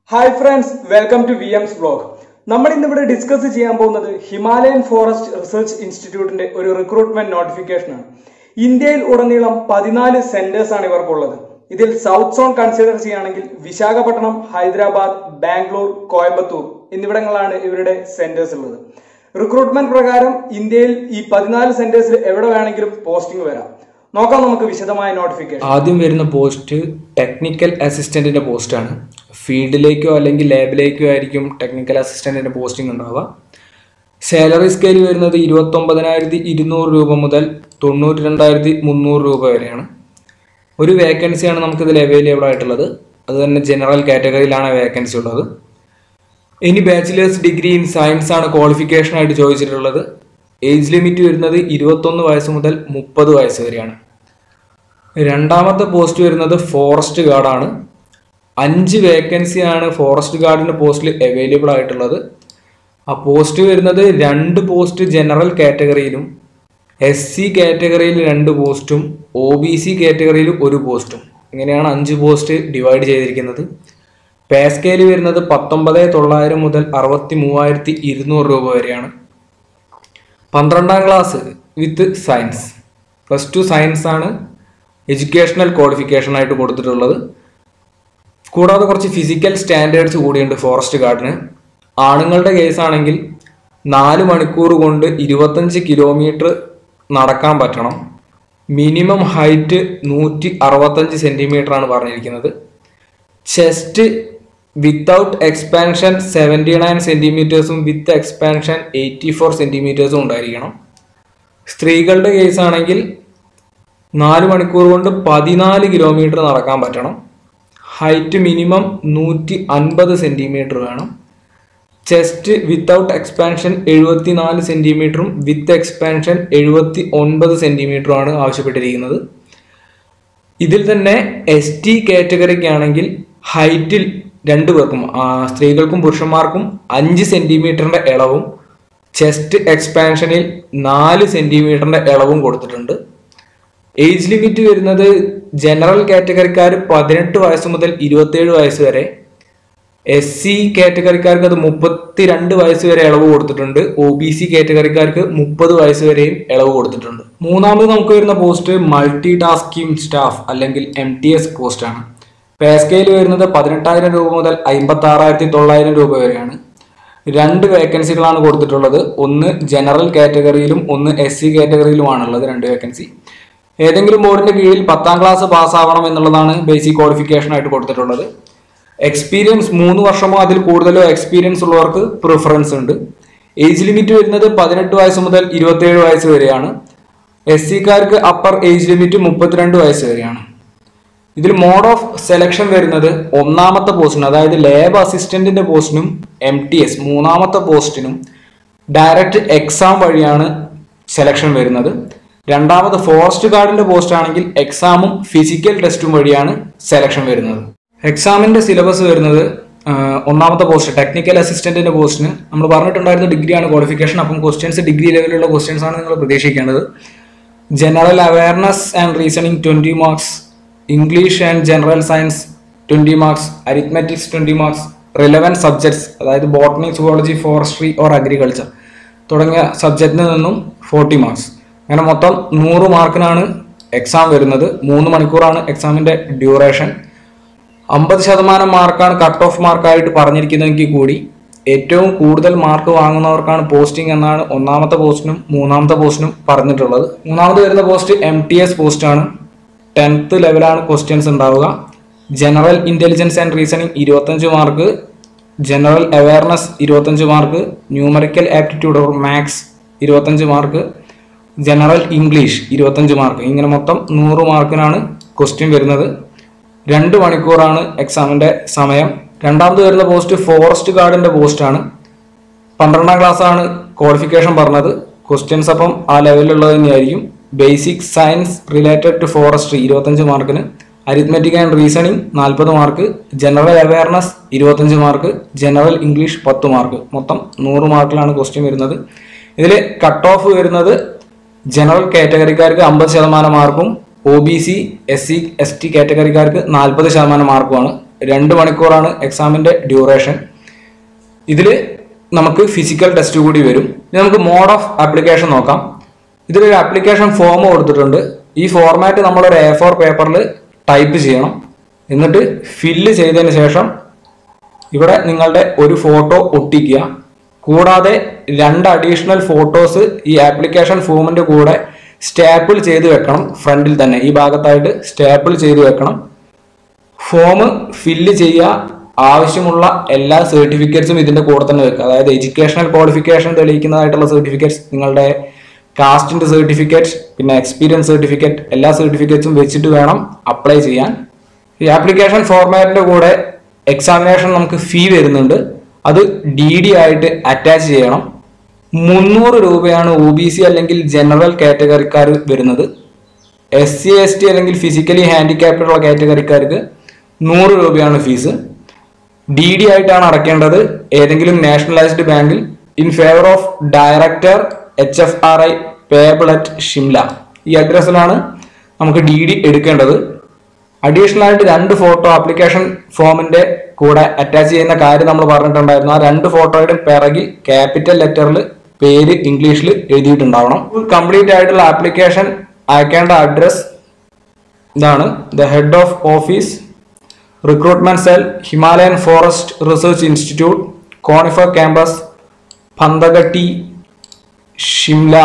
hi friends welcome to V M's blog നമ്മൾ ഇന്നിവിടെ discuss ചെയ്യാൻ പോകുന്നത് ഹിമാലയൻ ഫോറസ്റ്റ് റിസർച്ച് ഇൻസ്റ്റിറ്റ്യൂട്ടിന്റെ ഒരു റിക്രൂട്ട്മെന്റ് നോട്ടിഫിക്കേഷനാണ് ഇന്ത്യയിൽ ഉടനീളം പതിനാല് സെന്റേഴ്സ് ആണ് ഇവർക്കുള്ളത് ഇതിൽ സൗത്ത് സോൺ കൺസിഡർ ചെയ്യുകയാണെങ്കിൽ വിശാഖപട്ടണം ഹൈദരാബാദ് ബാംഗ്ലൂർ കോയമ്പത്തൂർ എന്നിവിടങ്ങളാണ് ഇവരുടെ സെന്റേഴ്സ് ഉള്ളത് റിക്രൂട്ട്മെന്റ് പ്രകാരം ഇന്ത്യയിൽ ഈ പതിനാല് സെന്റേഴ്സിൽ എവിടെ വേണമെങ്കിലും പോസ്റ്റിംഗ് വരാം നോക്കാം നമുക്ക് വിശദമായ നോട്ടിഫിക്കേഷൻ ആദ്യം വരുന്ന പോസ്റ്റ് ടെക്നിക്കൽ അസിസ്റ്റന്റിന്റെ പോസ്റ്റാണ് ഫീൽഡിലേക്കോ അല്ലെങ്കിൽ ലാബിലേക്കോ ആയിരിക്കും ടെക്നിക്കൽ അസിസ്റ്റന്റിന്റെ പോസ്റ്റിംഗ് ഉണ്ടാവുക സാലറി സ്കെയിൽ വരുന്നത് ഇരുപത്തൊമ്പതിനായിരത്തി ഇരുന്നൂറ് രൂപ മുതൽ തൊണ്ണൂറ്റി രണ്ടായിരത്തി മുന്നൂറ് രൂപ വരെയാണ് ഒരു വേക്കൻസിയാണ് നമുക്കിതിൽ അവൈലബിൾ ആയിട്ടുള്ളത് അത് തന്നെ ജനറൽ കാറ്റഗറിയിലാണ് വേക്കൻസി ഉള്ളത് ഇനി ബാച്ചിലേഴ്സ് ഡിഗ്രി ഇൻ സയൻസ് ആണ് ക്വാളിഫിക്കേഷൻ ആയിട്ട് ചോദിച്ചിട്ടുള്ളത് ഏജ് ലിമിറ്റ് വരുന്നത് ഇരുപത്തൊന്ന് വയസ്സ് മുതൽ മുപ്പത് വയസ്സ് വരെയാണ് രണ്ടാമത്തെ പോസ്റ്റ് വരുന്നത് ഫോറസ്റ്റ് ഗാർഡാണ് അഞ്ച് വേക്കൻസിയാണ് ഫോറസ്റ്റ് ഗാർഡിൻ്റെ പോസ്റ്റിൽ അവൈലബിൾ ആയിട്ടുള്ളത് ആ പോസ്റ്റ് വരുന്നത് രണ്ട് പോസ്റ്റ് ജനറൽ കാറ്റഗറിയിലും എസ് സി കാറ്റഗറിയിൽ രണ്ട് പോസ്റ്റും ഒ ബി സി കാറ്റഗറിയിൽ ഒരു പോസ്റ്റും ഇങ്ങനെയാണ് അഞ്ച് പോസ്റ്റ് ഡിവൈഡ് ചെയ്തിരിക്കുന്നത് പേ സ്കെയിൽ വരുന്നത് പത്തൊമ്പത് തൊള്ളായിരം മുതൽ അറുപത്തി മൂവായിരത്തി ഇരുന്നൂറ് രൂപ വരെയാണ് പന്ത്രണ്ടാം class with science plus two science ആണ് എഡ്യൂക്കേഷണൽ ക്വാളിഫിക്കേഷൻ ആയിട്ട് കൊടുത്തിട്ടുള്ളത് കൂടാതെ കുറച്ച് ഫിസിക്കൽ സ്റ്റാൻഡേർഡ്സ് കൂടിയുണ്ട് ഫോറസ്റ്റ് ഗാർഡിന് ആണുങ്ങളുടെ കേസാണെങ്കിൽ നാല് മണിക്കൂർ കൊണ്ട് ഇരുപത്തഞ്ച് കിലോമീറ്റർ നടക്കാൻ പറ്റണം മിനിമം ഹൈറ്റ് നൂറ്റി അറുപത്തഞ്ച് സെൻറ്റിമീറ്റർ ആണ് പറഞ്ഞിരിക്കുന്നത് chest without expansion seventy nine സെൻറ്റിമീറ്റേഴ്സും വിത്ത് എക്സ്പാൻഷൻ എയ്റ്റി ഫോർ സെൻറ്റിമീറ്റേഴ്സും ഉണ്ടായിരിക്കണം സ്ത്രീകളുടെ കേസ് ആണെങ്കിൽ നാല് മണിക്കൂർ കൊണ്ട് പതിനാല് കിലോമീറ്റർ നടക്കാൻ പറ്റണം ഹൈറ്റ് മിനിമം നൂറ്റി അൻപത് സെൻറ്റിമീറ്റർ വേണം ചെസ്റ്റ് വിത്തൗട്ട് എക്സ്പാൻഷൻ എഴുപത്തി നാല് സെൻറ്റിമീറ്ററും വിത്ത് എക്സ്പാൻഷൻ എഴുപത്തി ഒൻപത് സെൻറ്റിമീറ്ററുമാണ് ആവശ്യപ്പെട്ടിരിക്കുന്നത് ഇതിൽ തന്നെ എസ് ടി കാറ്റഗറിക്കാണെങ്കിൽ ഹൈറ്റിൽ രണ്ടു പേർക്കും ആ, സ്ത്രീകൾക്കും പുരുഷന്മാർക്കും അഞ്ച് സെന്റിമീറ്ററിന്റെ ഇളവും ചെസ്റ്റ് എക്സ്പാൻഷനിൽ നാല് സെന്റിമീറ്ററിന്റെ ഇളവും കൊടുത്തിട്ടുണ്ട് ഏജ് ലിമിറ്റ് വരുന്നത് ജനറൽ കാറ്റഗറിക്കാർ പതിനെട്ട് വയസ്സ് മുതൽ ഇരുപത്തേഴ് വയസ്സ് വരെ എസ് സി കാറ്റഗറിക്കാർക്ക് അത് മുപ്പത്തിരണ്ട് വയസ്സ് വരെ ഇളവ് കൊടുത്തിട്ടുണ്ട് ഒ ബി സി കാറ്റഗറിക്കാർക്ക് മുപ്പത് വയസ്സ് വരെയും ഇളവ് കൊടുത്തിട്ടുണ്ട് മൂന്നാമത് നമുക്ക് വരുന്ന പോസ്റ്റ് മൾട്ടി ടാസ്കിംഗ് സ്റ്റാഫ് അല്ലെങ്കിൽ എം ടി എസ് പോസ്റ്റ് ആണ് പേ സ്കെയിൽ വരുന്നത് പതിനെട്ടായിരം രൂപ മുതൽ അമ്പത്തി ആറായിരത്തി തൊള്ളായിരം രൂപ വരെയാണ് രണ്ട് വേക്കൻസികളാണ് കൊടുത്തിട്ടുള്ളത് ഒന്ന് ജനറൽ കാറ്റഗറിയിലും ഒന്ന് എസ് സി കാറ്റഗറിയിലുമാണുള്ളത് രണ്ട് വേക്കൻസി ഏതെങ്കിലും ബോർഡിന്റെ കീഴിൽ പത്താം ക്ലാസ് പാസ്സാവണം എന്നുള്ളതാണ് ബേസിക് ക്വാളിഫിക്കേഷൻ ആയിട്ട് കൊടുത്തിട്ടുള്ളത് എക്സ്പീരിയൻസ് മൂന്ന് വർഷമോ അതിൽ കൂടുതലോ എക്സ്പീരിയൻസ് ഉള്ളവർക്ക് പ്രിഫറൻസ് ഉണ്ട് ഏജ് ലിമിറ്റ് വരുന്നത് പതിനെട്ട് വയസ്സ് മുതൽ ഇരുപത്തിയേഴ് വയസ്സ് വരെയാണ് എസ് സിക്കാർക്ക് അപ്പർ ഏജ് ലിമിറ്റ് മുപ്പത്തിരണ്ട് വയസ്സ് വരെയാണ് ഇതിൽ മോഡ് ഓഫ് സെലക്ഷൻ വരുന്നത് ഒന്നാമത്തെ പോസ്റ്റിന് അതായത് ലാബ് അസിസ്റ്റന്റിന്റെ പോസ്റ്റിനും എം ടി എസ് മൂന്നാമത്തെ പോസ്റ്റിനും ഡയറക്റ്റ് എക്സാം വഴിയാണ് സെലക്ഷൻ വരുന്നത് രണ്ടാമത് ഫോറസ്റ്റ് ഗാർഡിന്റെ പോസ്റ്റ് ആണെങ്കിൽ എക്സാമും ഫിസിക്കൽ ടെസ്റ്റും വഴിയാണ് സെലക്ഷൻ വരുന്നത് എക്സാമിന്റെ സിലബസ് വരുന്നത് ആ, ഒന്നാമത്തെ പോസ്റ്റ് ടെക്നിക്കൽ അസിസ്റ്റന്റിന്റെ പോസ്റ്റിന് നമ്മൾ പറഞ്ഞിട്ടുണ്ടായിരുന്ന ഡിഗ്രിയാണ് ക്വാളിഫിക്കേഷൻ അപ്പം ക്വസ്റ്റ്യൻസ് ഡിഗ്രി ലെവലിലുള്ള ക്വസ്റ്റ്യൻസ് ആണ് നിങ്ങൾ പ്രതീക്ഷിക്കേണ്ടത് general awareness and reasoning twenty marks English and general science twenty marks arithmetics twenty marks relevant subjects അതായത് botany zoology forestry or agriculture തുടങ്ങിയ സബ്ജക്റ്റിൽ നിന്നും ഫോർട്ടി മാർക്സ് അങ്ങനെ മൊത്തം നൂറ് മാർക്കിനാണ് എക്സാം വരുന്നത് മൂന്ന് മണിക്കൂറാണ് എക്സാമിന്റെ ഡ്യൂറേഷൻ അമ്പത് ശതമാനം മാർക്കാണ് കട്ട് ഓഫ് മാർക്കായിട്ട് പറഞ്ഞിരിക്കുന്നതെങ്കിൽ കൂടി ഏറ്റവും കൂടുതൽ മാർക്ക് വാങ്ങുന്നവർക്കാണ് പോസ്റ്റിംഗ് എന്നാണ് ഒന്നാമത്തെ പോസ്റ്റിനും മൂന്നാമത്തെ പോസ്റ്റിനും പറഞ്ഞിട്ടുള്ളത് മൂന്നാമത് വരുന്ന പോസ്റ്റ് എം ടി എസ് പോസ്റ്റാണ് ടെൻത്ത് ലെവലാണ് ക്വസ്റ്റ്യൻസ് ഉണ്ടാവുക ജനറൽ ഇൻ്റലിജൻസ് ആൻഡ് റീസണിങ് ഇരുപത്തഞ്ച് മാർക്ക് ജനറൽ അവയർനെസ് ഇരുപത്തഞ്ച് mark numerical aptitude or maths ഇരുപത്തഞ്ച് മാർക്ക് ജനറൽ ഇംഗ്ലീഷ് ഇരുപത്തഞ്ച് മാർക്ക് ഇങ്ങനെ മൊത്തം നൂറ് മാർക്കിനാണ് ക്വസ്റ്റ്യൻ വരുന്നത് രണ്ട് മണിക്കൂറാണ് എക്സാമിന്റെ സമയം രണ്ടാമത് വരുന്ന പോസ്റ്റ് ഫോറസ്റ്റ് ഗാർഡിന്റെ പോസ്റ്റാണ് പന്ത്രണ്ടാം ക്ലാസ് ആണ് ക്വാളിഫിക്കേഷൻ പറഞ്ഞത് ക്വസ്റ്റ്യൻസ് അപ്പം ആ ലെവലിലുള്ളത് തന്നെയായിരിക്കും basic science related to forestry ഇരുപത്തഞ്ച് മാർക്കിന് അരിത്മെറ്റിക് ആൻഡ് റീസണിങ് നാൽപ്പത് മാർക്ക് ജനറൽ അവയർനെസ് ഇരുപത്തഞ്ച് മാർക്ക് ജനറൽ ഇംഗ്ലീഷ് പത്ത് മാർക്ക് മൊത്തം നൂറ് മാർക്കിലാണ് ക്വസ്റ്റ്യൻ വരുന്നത് ഇതിൽ കട്ട് ഓഫ് വരുന്നത് ജനറൽ കാറ്റഗറിക്കാർക്ക് അമ്പത് ശതമാനം മാർക്കും O B C S C S T കാറ്റഗറിക്കാർക്ക് നാൽപ്പത് ശതമാനം മാർക്കുമാണ് രണ്ട് മണിക്കൂറാണ് എക്സാമിന്റെ ഡ്യൂറേഷൻ ഇതിൽ നമുക്ക് ഫിസിക്കൽ ടെസ്റ്റ് കൂടി വരും ഇനി നമുക്ക് മോഡ് ഓഫ് ആപ്ലിക്കേഷൻ നോക്കാം ഇതിലൊരു ആപ്ലിക്കേഷൻ ഫോം കൊടുത്തിട്ടുണ്ട് ഈ ഫോർമാറ്റ് നമ്മളൊരു എ ഫോർ പേപ്പറിൽ ടൈപ്പ് ചെയ്യണം എന്നിട്ട് ഫില്ല് ചെയ്തതിന് ശേഷം ഇവിടെ നിങ്ങളുടെ ഒരു ഫോട്ടോ ഒട്ടിക്കുക കൂടാതെ രണ്ട് അഡീഷണൽ ഫോട്ടോസ് ഈ ആപ്ലിക്കേഷൻ ഫോമിന്റെ കൂടെ സ്റ്റാപ്പിൾ ചെയ്ത് വെക്കണം ഫ്രണ്ടിൽ തന്നെ ഈ ഭാഗത്തായിട്ട് സ്റ്റാപ്പിൾ ചെയ്ത് വെക്കണം ഫോം ഫില്ല് ചെയ്യുക ആവശ്യമുള്ള എല്ലാ സർട്ടിഫിക്കറ്റ്സും ഇതിന്റെ കൂടെ തന്നെ വെക്കുക അതായത് എഡ്യൂക്കേഷണൽ ക്വാളിഫിക്കേഷൻ തെളിയിക്കുന്നതായിട്ടുള്ള സർട്ടിഫിക്കറ്റ്സ് നിങ്ങളുടെ കാസ്റ്റിന്റെ സർട്ടിഫിക്കറ്റ് പിന്നെ എക്സ്പീരിയൻസ് സർട്ടിഫിക്കറ്റ് എല്ലാ സർട്ടിഫിക്കറ്റ്സും വെച്ചിട്ട് വേണം അപ്ലൈ ചെയ്യാൻ ഈ ആപ്ലിക്കേഷൻ ഫോർമാറ്റിന്റെ കൂടെ എക്സാമിനേഷൻ നമുക്ക് ഫീ വരുന്നുണ്ട് അത് ഡി ഡി ആയിട്ട് അറ്റാച്ച് ചെയ്യണം മുന്നൂറ് രൂപയാണ് ഒ ബി സി അല്ലെങ്കിൽ ജനറൽ കാറ്റഗറിക്കാർ വരുന്നത് എസ് സി എസ് ടി അല്ലെങ്കിൽ ഫിസിക്കലി ഹാൻഡിക്യാപ്ഡ് ഉള്ള കാറ്റഗറിക്കാർക്ക് നൂറ് രൂപയാണ് ഫീസ് ഡി ഡി ആയിട്ടാണ് അടയ്ക്കേണ്ടത് ഏതെങ്കിലും നാഷണലൈസ്ഡ് ബാങ്കിൽ in favour of director H F R I payable at Shimla ഈ അഡ്രസ്സിലാണ് നമുക്ക് ഡി ഡി എടുക്കേണ്ടത് അഡീഷണൽ ആയിട്ട് രണ്ട് ഫോട്ടോ ആപ്ലിക്കേഷൻ ഫോമിന്റെ കൂടെ അറ്റാച്ച് ചെയ്യുന്ന കാര്യം നമ്മൾ പറഞ്ഞിട്ടുണ്ടായിരുന്നു ആ രണ്ട് ഫോട്ടോയുടെ പിറകിൽ ക്യാപിറ്റൽ ലെറ്ററിൽ പേര് ഇംഗ്ലീഷിൽ എഴുതിയിട്ടുണ്ടാവണം കംപ്ലീറ്റ് ആയിട്ടുള്ള ആപ്ലിക്കേഷൻ അയക്കേണ്ട അഡ്രസ് ഇതാണ് the head of office recruitment cell Himalayan forest research institute conifer campus Panthaghati Shimla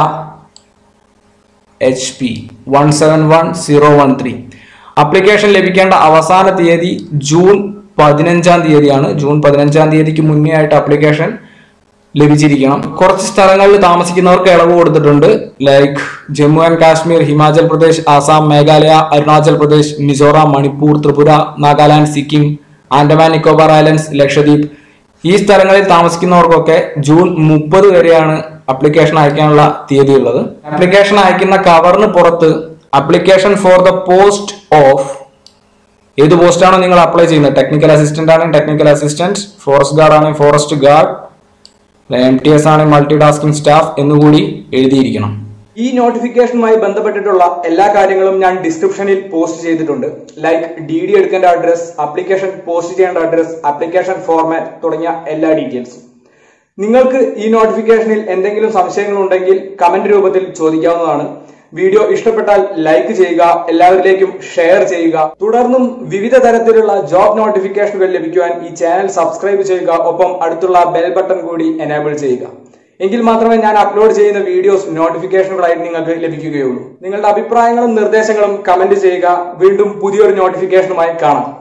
H P one seven one zero one three application ലഭിക്കേണ്ട അവസാന തീയതി ജൂൺ പതിനഞ്ചാം തീയതിയാണ് ജൂൺ പതിനഞ്ചാം തീയതിക്ക് മുന്നേ ആയിട്ട് അപ്ലിക്കേഷൻ ലഭിച്ചിരിക്കണം കുറച്ച് സ്ഥലങ്ങളിൽ താമസിക്കുന്നവർക്ക് ഇളവ് കൊടുത്തിട്ടുണ്ട് like Jammu and Kashmir Himachal Pradesh Assam Meghalaya Arunachal Pradesh Mizoram Manipur Tripura Nagaland Sikkim Andaman Nicobar islands Lakshadweep ഈ സ്ഥലങ്ങളിൽ താമസിക്കുന്നവർക്കൊക്കെ ജൂൺ മുപ്പത് വരെയാണ് അപ്ലിക്കേഷൻ അയക്കാനുള്ള തീയതി ഉള്ളത് ആപ്ലിക്കേഷൻ അയക്കുന്ന കവറിന് പുറത്ത് application for the post of ഏത് പോസ്റ്റാണോ നിങ്ങൾ അപ്ലൈ ചെയ്യുന്നത് ടെക്നിക്കൽ അസിസ്റ്റന്റ് ആണ് ടെക്നിക്കൽ അസിസ്റ്റന്റ് ഫോറസ്റ്റ് ഗാർഡ് ആണ് forest guard M T S ആണ് മൾട്ടി ടാസ്കിംഗ് സ്റ്റാഫ് എന്നുകൂടി എഴുതിയിരിക്കണം ഈ നോട്ടിഫിക്കേഷനുമായി ബന്ധപ്പെട്ടിട്ടുള്ള എല്ലാ കാര്യങ്ങളും ഞാൻ ഡിസ്ക്രിപ്ഷനിൽ പോസ്റ്റ് ചെയ്തിട്ടുണ്ട് ലൈക്ക് ഡി ഡി എടുക്കേണ്ട അഡ്രസ് ആപ്ലിക്കേഷൻ പോസ്റ്റ് ചെയ്യേണ്ട അഡ്രസ് ആപ്ലിക്കേഷൻ ഫോർമാറ്റ് തുടങ്ങിയ എല്ലാ ഡീറ്റെയിൽസും നിങ്ങൾക്ക് ഈ നോട്ടിഫിക്കേഷനിൽ എന്തെങ്കിലും സംശയങ്ങൾ ഉണ്ടെങ്കിൽ കമന്റ് രൂപത്തിൽ ചോദിക്കാവുന്നതാണ് വീഡിയോ ഇഷ്ടപ്പെട്ടാൽ ലൈക്ക് ചെയ്യുക എല്ലാവരിലേക്കും ഷെയർ ചെയ്യുക തുടർന്നും വിവിധ തരത്തിലുള്ള ജോബ് നോട്ടിഫിക്കേഷനുകൾ ലഭിക്കുവാൻ ഈ ചാനൽ സബ്സ്ക്രൈബ് ചെയ്യുക ഒപ്പം അടുത്തുള്ള ബെൽ ബട്ടൺ കൂടി എനേബിൾ ചെയ്യുക എങ്കിൽ മാത്രമേ ഞാൻ അപ്ലോഡ് ചെയ്യുന്ന വീഡിയോസ് നോട്ടിഫിക്കേഷനുകളായിട്ട് നിങ്ങൾക്ക് ലഭിക്കുകയുള്ളൂ നിങ്ങളുടെ അഭിപ്രായങ്ങളും നിർദ്ദേശങ്ങളും കമന്റ് ചെയ്യുക വീണ്ടും പുതിയൊരു നോട്ടിഫിക്കേഷനുമായി കാണാം